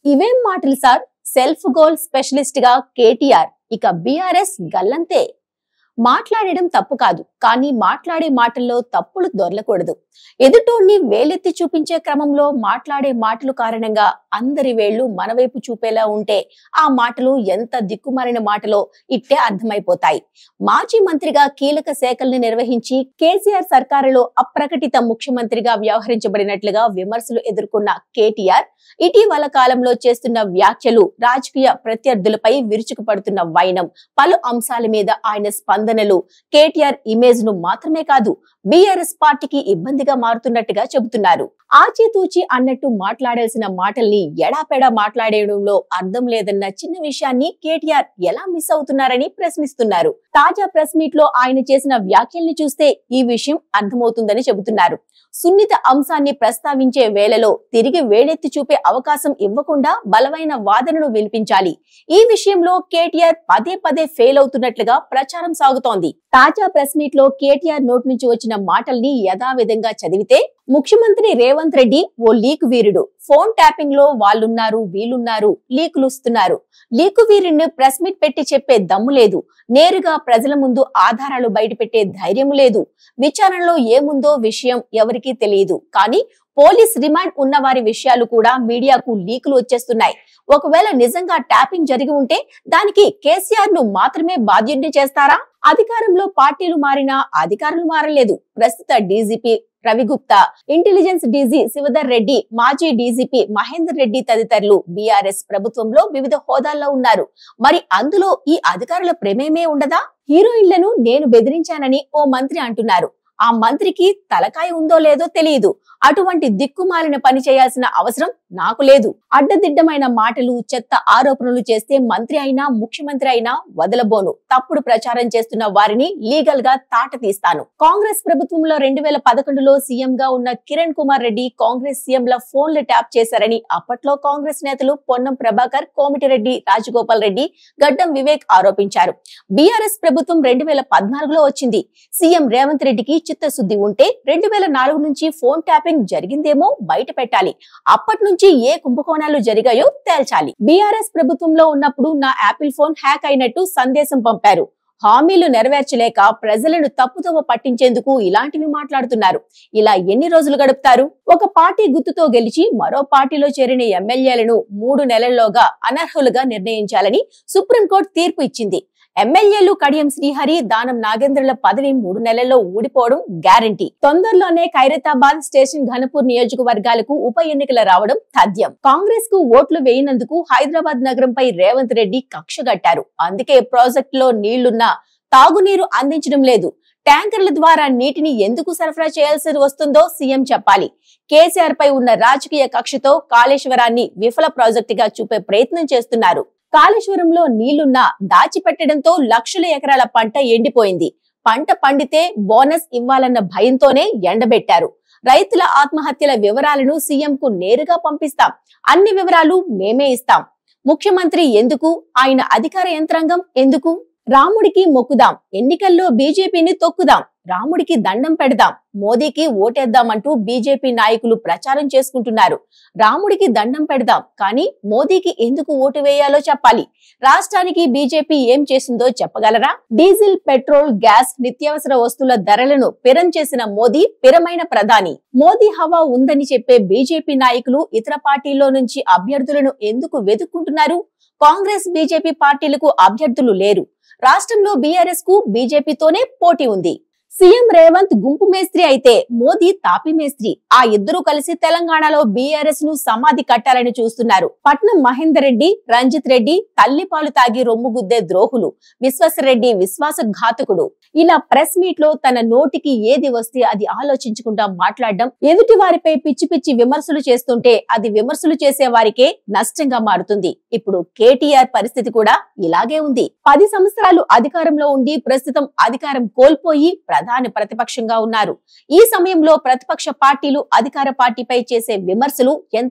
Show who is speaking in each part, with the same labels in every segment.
Speaker 1: ఇవేం మాటలు sir self goal specialist గా కేటీఆర్ ఇక బీఆర్ఎస్ గల్లంతే మాట్లాడడం తప్పు కాదు కానీ మాట్లాడే మాటల్లో తప్పులు దొరలకూడదు ఎదుటోన్ని వేలెత్తి చూపించే క్రమంలో మాట్లాడే మాటలు కారణంగా అందరి వేళ్లు మన వైపు చూపేలా ఉంటే ఆ మాటలు ఎంత దిక్కుమారిన మాటలో ఇట్టే అర్థమైపోతాయి మాజీ మంత్రిగా కీలక శాఖల్ని నిర్వహించి కేసీఆర్ సర్కారులో అప్రకటిత ముఖ్యమంత్రిగా వ్యవహరించబడినట్లుగా విమర్శలు ఎదుర్కొన్న కేటీఆర్ ఇటీవల కాలంలో చేస్తున్న వ్యాఖ్యలు రాజకీయ ప్రత్యర్థులపై విరుచుకుపడుతున్న వైనం పలు అంశాల మీద ఆయన స్పందనలు కేటీఆర్ ఇమేజ్ ను మాత్రమే కాదు బీఆర్ఎస్ పార్టీకి ఇబ్బందిగా మారుతున్నట్టుగా చెబుతున్నారు ఆచితూచి అన్నట్టు మాట్లాడాల్సిన మాటల్ని ఎడాపెడా మాట్లాడేయడంలో అర్థం లేదన్న చిన్న విషయాన్ని కేటీఆర్ ఎలా మిస్ అవుతున్నారని ప్రశ్నిస్తున్నారు తాజా ప్రెస్ మీట్ లో ఆయన చేసిన వ్యాఖ్యల్ని చూస్తే ఈ విషయం అర్థమవుతుందని చెబుతున్నారు సున్నిత అంశాన్ని ప్రస్తావించే వేళలో తిరిగి వేలెత్తి చూపే అవకాశం ఇవ్వకుండా బలమైన వాదనను వినిపించాలి ఈ విషయంలో కేటీఆర్ పదే పదే ఫెయిల్ అవుతున్నట్లుగా ప్రచారం సాగుతోంది తాజా ప్రెస్ మీట్ లో కేటీఆర్ నోటి నుంచి వచ్చిన మాటల్ని యథావిధంగా చదివితే ముఖ్యమంత్రి రేవంత్ రెడ్డి ఓ లీక్ వీరుడు ఫోన్ ట్యాపింగ్ లో వాళ్ళున్నారు వీళ్ళున్నారు లీకులు ఇస్తున్నారు లీకు వీరుడిని ప్రెస్ మీట్ పెట్టి చెప్పే దమ్ము లేదు నేరుగా ప్రజల ముందు ఆధారాలు బయట పెట్టే ధైర్యం లేదు విచారణలో ఏముందో విషయం ఎవరికీ తెలియదు కానీ పోలీస్ రిమాండ్ ఉన్న వారి విషయాలు కూడా మీడియాకు లీకులు వచ్చేస్తున్నాయి ఒకవేళ నిజంగా ట్యాపింగ్ జరిగి ఉంటే దానికి కేసీఆర్ ను మాత్రమే బాధ్యుడిని చేస్తారా అధికారంలో పార్టీలు మారినా అధికారులు మారలేదు ప్రస్తుత DGP Ravi Gupta intelligence DG Shivdhar Reddy మాజీ డీజీపీ మహేందర్ రెడ్డి తదితరులు బీఆర్ఎస్ ప్రభుత్వంలో వివిధ హోదాల్లో ఉన్నారు మరి అందులో ఈ అధికారుల ప్రమేమే ఉండదా హీరోయిన్లను నేను బెదిరించానని ఓ మంత్రి అంటున్నారు ఆ మంత్రికి తలకాయ ఉందో లేదో తెలియదు అటువంటి దిక్కుమాలిన పని చేయాల్సిన అవసరం నాకు లేదు అడ్డదిడ్డమైన మాటలు చెత్త ఆరోపణలు చేస్తే మంత్రి అయినా ముఖ్యమంత్రి అయినా వదలబోను తప్పుడు ప్రచారం చేస్తున్న వారిని లీగల్ గా తాట తీస్తాను కాంగ్రెస్ ప్రభుత్వంలో రెండు వేల పదకొండులో సీఎం గా ఉన్న కిరణ్ కుమార్ రెడ్డి కాంగ్రెస్ సీఎంల ఫోన్లు ట్యాప్ చేశారని అప్పట్లో కాంగ్రెస్ నేతలు పొన్నం ప్రభాకర్ కోమిటిరెడ్డి రాజగోపాల్ రెడ్డి గడ్డం వివేక్ ఆరోపించారు బీఆర్ఎస్ ప్రభుత్వం రెండు వేల పద్నాలుగులో వచ్చింది సీఎం రేవంత్ రెడ్డికి చిత్తశుద్ధి ఉంటే రెండు వేల నాలుగు నుంచి ఫోన్ ట్యాపింగ్ జరిగిందేమో బయట పెట్టాలి అప్పటి నుంచి ఏ కుంభకోణాలు జరిగాయో తేల్చాలి బీఆర్ఎస్ ప్రభుత్వంలో ఉన్నప్పుడు నా యాపిల్ ఫోన్ హ్యాక్ అయినట్టు సందేశం పంపారు హామీలు నెరవేర్చలేక ప్రజలను తప్పుదోవ పట్టించేందుకు ఇలాంటివి మాట్లాడుతున్నారు ఇలా ఎన్ని రోజులు గడుపుతారు ఒక పార్టీ గుర్తుతో గెలిచి మరో పార్టీలో చేరిన ఎమ్మెల్యేలను మూడు నెలల్లోగా అనర్హులుగా నిర్ణయించాలని సుప్రీంకోర్టు తీర్పు ఇచ్చింది ఎమ్మెల్యేలు కడియం శ్రీహరి దానం నాగేంద్రల పదవి మూడు నెలల్లో ఊడిపోవడం గ్యారంటీ తొందరలోనే ఖైరతాబాద్ స్టేషన్ ఘనపూర్ నియోజకవర్గాలకు ఉప ఎన్నికలు రావడం తథ్యం కాంగ్రెస్ కు ఓట్లు వేయనందుకు హైదరాబాద్ నగరంపై రేవంత్ రెడ్డి కక్షగట్టారు అందుకే ప్రాజెక్టులో నీళ్లున్నా తాగునీరు అందించడం లేదు ట్యాంకర్ల ద్వారా నీటిని ఎందుకు సరఫరా చేయాల్సి వస్తుందో సీఎం చెప్పాలి కేసీఆర్ పై ఉన్న రాజకీయ కక్షతో కాళేశ్వరాన్ని విఫల ప్రాజెక్టుగా చూపే ప్రయత్నం చేస్తున్నారు కాళేశ్వరంలో నీళ్లున్నా దాచిపెట్టడంతో లక్షల ఎకరాల పంట ఎండిపోయింది పంట పండితే బోనస్ ఇవ్వాలన్న భయంతోనే ఎండబెట్టారు రైతుల ఆత్మహత్యల వివరాలను సీఎం కు నేరుగా పంపిస్తాం అన్ని వివరాలు మేమే ఇస్తాం ముఖ్యమంత్రి ఎందుకు ఆయన అధికార యంత్రాంగం ఎందుకు రాముడికి మొక్కుదాం ఎన్నికల్లో బీజేపీని తొక్కుదాం రాముడికి దండం పెడదాం మోదీకి ఓటేద్దామంటూ బీజేపీ నాయకులు ప్రచారం చేసుకుంటున్నారు రాముడికి దండం పెడదాం కానీ మోదీకి ఎందుకు ఓటు వేయాలో చెప్పాలి రాష్ట్రానికి బీజేపీ ఏం చేసిందో చెప్పగలరా డీజిల్ పెట్రోల్ గ్యాస్ నిత్యావసర వస్తువుల ధరలను పిరం చేసిన మోదీ పిరమైన ప్రధాని మోదీ హవా ఉందని చెప్పే బీజేపీ నాయకులు ఇతర పార్టీల్లో నుంచి అభ్యర్థులను ఎందుకు వెతుక్కుంటున్నారు కాంగ్రెస్ బీజేపీ పార్టీలకు అభ్యర్థులు లేరు రాష్ట్రంలో బీఆర్ఎస్ కు బీజేపీతోనే పోటీ ఉంది సీఎం రేవంత్ గుంపు మేస్త్రి అయితే మోదీ తాపి మేస్త్రి ఆ ఇద్దరు కలిసి తెలంగాణలో బీఆర్ఎస్ ను సమాధి కట్టాలని చూస్తున్నారు పట్నం మహేందర్ రెడ్డి రంజిత్ రెడ్డి తల్లిపాలు తాగి రొమ్ము గుద్దే ద్రోహులు విశ్వాసరెడ్డి విశ్వాసఘాతకుడు ఇలా ప్రెస్ మీట్ లో తన నోటికి ఏది వస్తే అది ఆలోచించకుండా మాట్లాడడం ఎదుటి వారిపై పిచ్చి పిచ్చి విమర్శలు చేస్తుంటే అది విమర్శలు చేసే వారికే నష్టంగా మారుతుంది ఇప్పుడు కేటీఆర్ పరిస్థితి కూడా ఇలాగే ఉంది పది సంవత్సరాలు అధికారంలో ఉండి ప్రస్తుతం అధికారం కోల్పోయి ప్రధాన ప్రతిపక్షంగా ఉన్నారు ఈ సమయంలో ప్రతిపక్ష పార్టీలు అధికార పార్టీపై చేసే విమర్శలు ఎంతో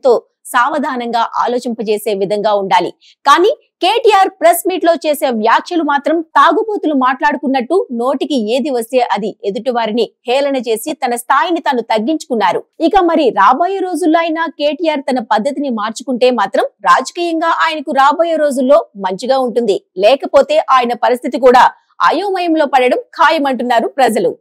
Speaker 1: సావధానంగా ఆలోచింపజేసే విధంగా ఉండాలి కానీ కేటీఆర్ ప్రెస్ మీట్ లో చేసే వ్యాఖ్యలు మాత్రం తాగుబోతులు మాట్లాడుకున్నట్టు నోటికి ఏది వస్తే అది ఎదుటి వారిని హేళన చేసి తన స్థాయిని తాను తగ్గించుకున్నారు ఇక మరి రాబోయే రోజుల్లో అయినా కేటీఆర్ తన పద్ధతిని మార్చుకుంటే మాత్రం రాజకీయంగా ఆయనకు రాబోయే రోజుల్లో మంచిగా ఉంటుంది లేకపోతే ఆయన పరిస్థితి కూడా అయోమయంలో పడడం ఖాయమంటున్నారు ప్రజలు